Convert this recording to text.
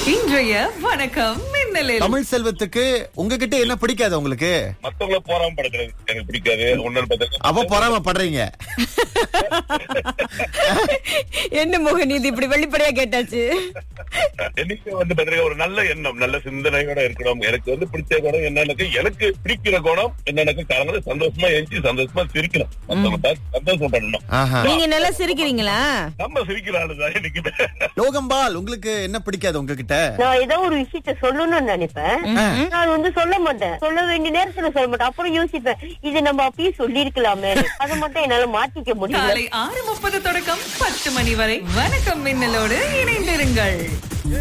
இன்றைய வணக்கம் மின்னலில் தமிழ் செல்வத்துக்கு உங்ககிட்ட என்ன பிடிக்காது உங்களுக்கு மத்தவங்கள போறாம படுக்கிறது எனக்கு பிடிக்காது ஒன்னு அப்ப பொறாமப்படுறீங்க என்ன மோகன் இது இப்படி வெளிப்படையா கேட்டாச்சு எனக்கு வந்து பாத்தீங்கன்னா ஒரு நல்ல எண்ணம் நல்ல சிந்தனையோட இருக்கணும் எனக்கு வந்து பிடிச்ச குணம் என்னன்னு எனக்கு பிடிக்கிற குணம் என்னன்னு காரணம் சந்தோஷமா எஞ்சி சந்தோஷமா சிரிக்கணும் மத்தவங்க பார்த்து சந்தோஷப்படணும் ஆஹா நீங்க நல்லா சிரிக்கிறீங்களா நம்ம சிரிக்கிற ஆளுதான் எனக்கு லோகம்பால் உங்களுக்கு என்ன பிடிக்காது உங்ககிட்ட நான் ஏதோ ஒரு விஷயத்த சொல்லணும்னு நினைப்பேன் நான் வந்து சொல்ல மாட்டேன் சொல்ல வேண்டிய நேரத்துல சொல்ல மாட்டேன் அப்புறம் யோசிப்பேன் இது நம்ம அப்பயே சொல்லிருக்கலாமே அதை மட்டும் என்னால மாத்திக்க முடியல காலை ஆறு முப்பது தொடக்கம் பத்து மணி வரை வணக்கம் மின்னலோடு இணைந்திருங்கள்